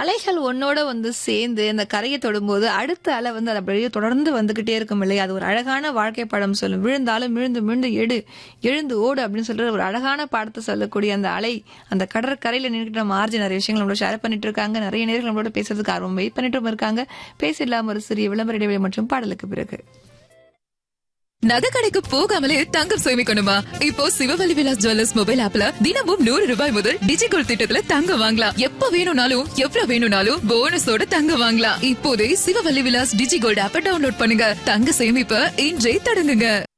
அலைகள் ஒன்னோட வந்து சேர்ந்து அந்த கரையை தொடும்போது அடுத்த அலை வந்து அது அப்படியே தொடர்ந்து வந்துகிட்டே இருக்கும் இல்லையா அது ஒரு அழகான வாழ்க்கை பாடம் சொல்லும் விழுந்தாலும் விழுந்து விழுந்து எடு எழுந்து ஓடு அப்படின்னு சொல்ற ஒரு அழகான பாடத்தை சொல்லக்கூடிய அந்த அலை அந்த கடற்கரையில நின்றுட்டு நம்ம ஆர்ஜி நிறைய விஷயங்கள் நம்மளோட ஷேர் பண்ணிட்டு இருக்காங்க நிறைய நேர்கள் நம்மளோட பேசுறதுக்கு ஆர்வம் வெயிட் பண்ணிட்டு இருக்காங்க பேசிடலாம் ஒரு சிறிய விளம்பர இடைவெளி மற்றும் பாடலுக்கு பிறகு நகை கடைக்கு போகாமலே தங்கம் சேமிக்கணுமா இப்போ சிவவலி விலாஸ் ஜுவல்லர்ஸ் மொபைல் ஆப்ல தினமும் நூறு ரூபாய் முதல் டிஜிகோல்ட் திட்டத்துல தங்கம் வாங்கலாம் எப்ப வேணும்னாலும் எவ்வளவு வேணும்னாலும் போனஸோட தங்கம் வாங்கலாம் இப்போதே சிவவல்லி விலாஸ் டிஜிகோல்ட் ஆப்ப டவுன்லோட் பண்ணுங்க தங்க சேமிப்ப இன்றே தொடங்குங்க